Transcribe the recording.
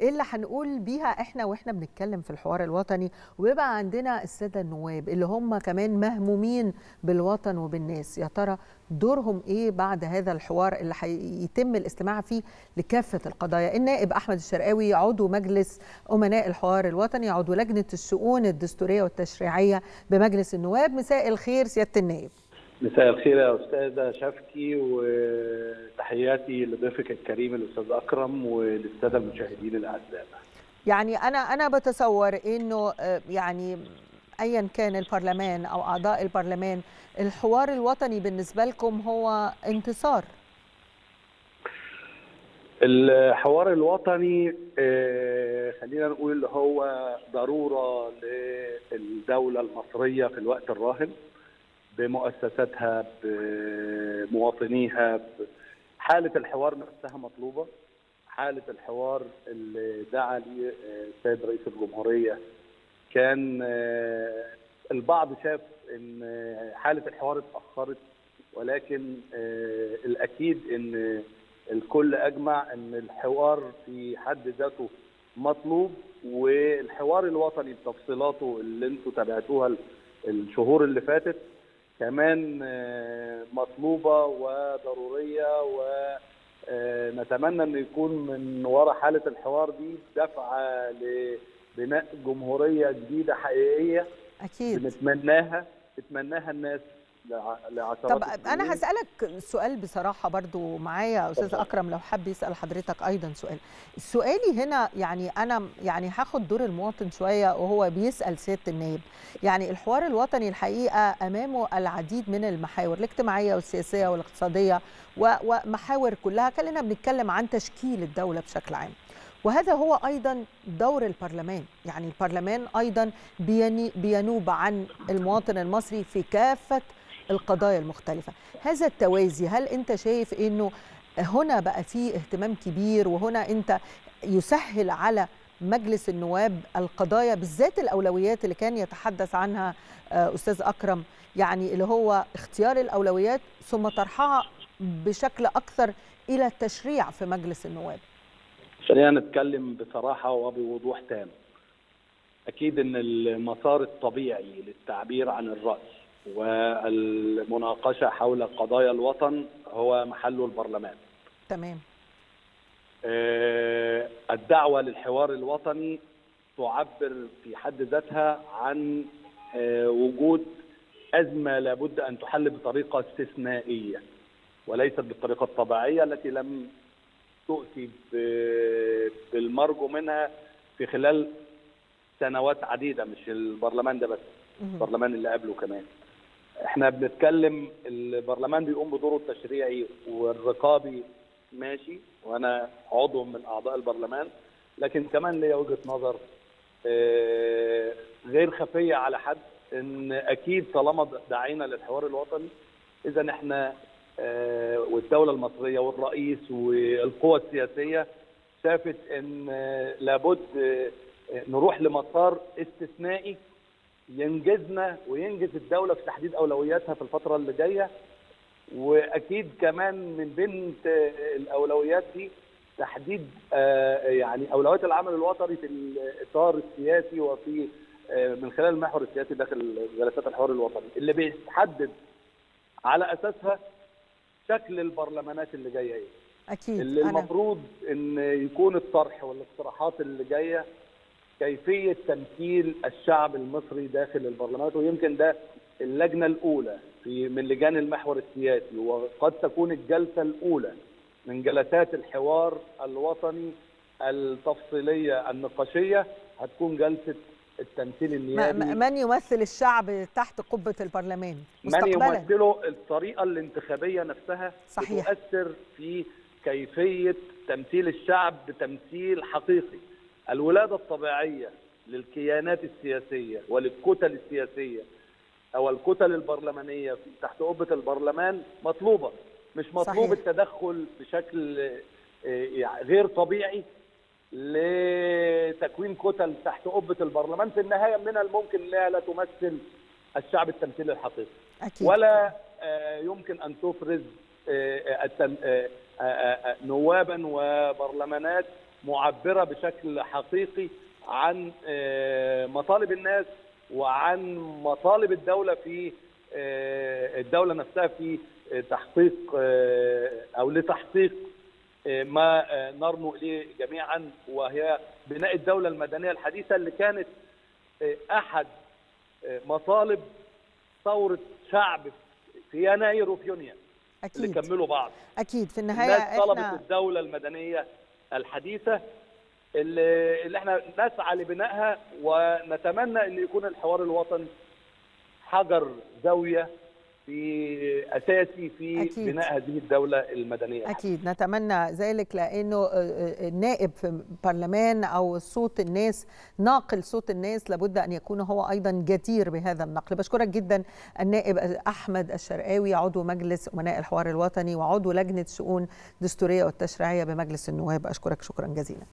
ايه اللي هنقول بيها احنا واحنا بنتكلم في الحوار الوطني ويبقى عندنا الساده النواب اللي هم كمان مهمومين بالوطن وبالناس يا ترى دورهم ايه بعد هذا الحوار اللي هيتم الاستماع فيه لكافه القضايا النائب احمد الشرقاوي عضو مجلس امناء الحوار الوطني عضو لجنه الشؤون الدستوريه والتشريعيه بمجلس النواب مساء الخير سياده النائب مساء الخير يا استاذه شفكي وتحياتي لضيفك الكريم الاستاذ اكرم وللساده المشاهدين الاعزاء. يعني انا انا بتصور انه يعني ايا كان البرلمان او اعضاء البرلمان الحوار الوطني بالنسبه لكم هو انتصار. الحوار الوطني خلينا نقول هو ضروره للدوله المصريه في الوقت الراهن. بمؤسساتها بمواطنيها حالة الحوار نفسها مطلوبة حالة الحوار اللي دعا لي السيد رئيس الجمهورية كان البعض شاف ان حالة الحوار اتأخرت ولكن الأكيد ان الكل أجمع ان الحوار في حد ذاته مطلوب والحوار الوطني بتفصيلاته اللي انتم تابعتوها الشهور اللي فاتت كمان مطلوبه وضروريه ونتمنى ان يكون من وراء حاله الحوار دي دفعه لبناء جمهوريه جديده حقيقيه اكيد بنتمناها تتمناها الناس لعشرات طب انا هسالك سؤال بصراحه برضو معايا استاذ اكرم لو حب يسال حضرتك ايضا سؤال سؤالي هنا يعني انا يعني هاخد دور المواطن شويه وهو بيسال سياده النائب يعني الحوار الوطني الحقيقه امامه العديد من المحاور الاجتماعيه والسياسيه والاقتصاديه ومحاور كلها كلنا بنتكلم عن تشكيل الدوله بشكل عام وهذا هو ايضا دور البرلمان يعني البرلمان ايضا بينوب عن المواطن المصري في كافه القضايا المختلفه هذا التوازي هل انت شايف انه هنا بقى فيه اهتمام كبير وهنا انت يسهل على مجلس النواب القضايا بالذات الاولويات اللي كان يتحدث عنها استاذ اكرم يعني اللي هو اختيار الاولويات ثم طرحها بشكل اكثر الى التشريع في مجلس النواب خلينا نتكلم بصراحه وبوضوح تام. اكيد ان المسار الطبيعي للتعبير عن الراي والمناقشه حول قضايا الوطن هو محله البرلمان. تمام. آه الدعوه للحوار الوطني تعبر في حد ذاتها عن آه وجود ازمه لابد ان تحل بطريقه استثنائيه وليست بالطريقه الطبيعيه التي لم تؤتي بالمرجو منها في خلال سنوات عديده مش البرلمان ده بس البرلمان اللي قبله كمان احنا بنتكلم البرلمان بيقوم بدوره التشريعي والرقابي ماشي وانا عضو من اعضاء البرلمان لكن كمان ليا وجهه نظر غير خفيه على حد ان اكيد طالما دعينا للحوار الوطني اذا احنا والدولة المصرية والرئيس والقوى السياسية شافت ان لابد نروح لمسار استثنائي ينجزنا وينجز الدولة في تحديد أولوياتها في الفترة اللي جاية وأكيد كمان من بين الأولويات دي تحديد يعني أولويات العمل الوطني في الإطار السياسي وفي من خلال المحور السياسي داخل جلسات الحوار الوطني اللي بيتحدد على أساسها شكل البرلمانات اللي جايه ايه اكيد اللي المفروض ان يكون الطرح والاقتراحات اللي جايه كيفيه تمثيل الشعب المصري داخل البرلمانات ويمكن ده اللجنه الاولى في من لجان المحور السياسي وقد تكون الجلسه الاولى من جلسات الحوار الوطني التفصيليه النقاشيه هتكون جلسه التمثيل النيابي من يمثل الشعب تحت قبه البرلمان من يمثله الطريقه الانتخابيه نفسها صحيح. بتؤثر في كيفيه تمثيل الشعب بتمثيل حقيقي الولاده الطبيعيه للكيانات السياسيه وللكتل السياسيه او الكتل البرلمانيه تحت قبه البرلمان مطلوبه مش مطلوب صحيح. التدخل بشكل غير طبيعي لتكوين كتل تحت قبه البرلمان في النهايه من الممكن انها لا تمثل الشعب التمثيلي الحقيقي أكيد. ولا يمكن ان تفرز نوابا وبرلمانات معبره بشكل حقيقي عن مطالب الناس وعن مطالب الدوله في الدوله نفسها في تحقيق او لتحقيق ما نرنو اليه جميعا وهي بناء الدوله المدنيه الحديثه اللي كانت احد مطالب ثوره شعب في يناير وفي يونيو اكيد اللي كملوا بعض اكيد في النهايه الناس طلبت احنا الدوله المدنيه الحديثه اللي, اللي احنا نسعى لبنائها ونتمنى ان يكون الحوار الوطني حجر زاويه في اساسي في أكيد. بناء هذه الدوله المدنيه اكيد نتمنى ذلك لانه النائب في البرلمان او صوت الناس ناقل صوت الناس لابد ان يكون هو ايضا جدير بهذا النقل بشكرك جدا النائب احمد الشرقاوي عضو مجلس امناء الحوار الوطني وعضو لجنه شؤون دستوريه والتشريعيه بمجلس النواب اشكرك شكرا جزيلا